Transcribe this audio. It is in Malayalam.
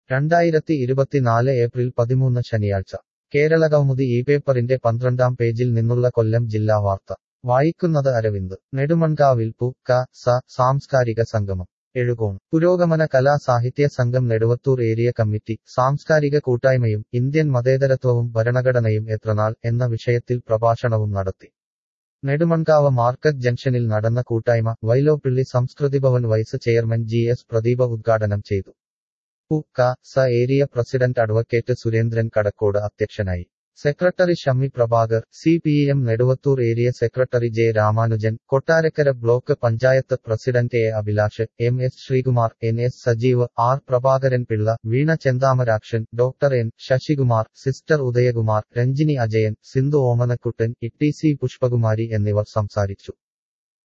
രണ്ടായിരത്തി ഇരുപത്തിനാല് ഏപ്രിൽ പതിമൂന്ന് ശനിയാഴ്ച കേരള കൗമുദി ഈ പേപ്പറിന്റെ പന്ത്രണ്ടാം പേജിൽ നിന്നുള്ള കൊല്ലം ജില്ലാ വാർത്ത വായിക്കുന്നത് അരവിന്ദ് നെടുമൺകാവിൽ പു ക സ സാംസ്കാരിക സംഗമം എഴുകോൺ പുരോഗമന കലാ സാഹിത്യ സംഘം നെടുവത്തൂർ ഏരിയ കമ്മിറ്റി സാംസ്കാരിക കൂട്ടായ്മയും ഇന്ത്യൻ മതേതരത്വവും ഭരണഘടനയും എത്രനാൾ എന്ന വിഷയത്തിൽ പ്രഭാഷണവും നടത്തി നെടുമൺകാവ് മാർക്കറ്റ് ജംഗ്ഷനിൽ നടന്ന കൂട്ടായ്മ Vyloppilly Samskrithi Bhavan vice chairman G S Pradeepa ഉദ്ഘാടനം ചെയ്തു പു ക സ area president advocate Surendran Kadakode അധ്യക്ഷനായി secretary Shammi Prabhakar C P M Neduvathur area secretary J Ramanujan Kottarakkara block panchayat president A Abhilash M S Sreekumar N S Sajeev R Prabhakaran Pillai Veena Chenthamarakshan doctor N Sasikumar sister Udayakumar Ranjini Ajayan Sindhu Omanakuttan E T C Pushpakumari എന്നിവർ സംസാരിച്ചു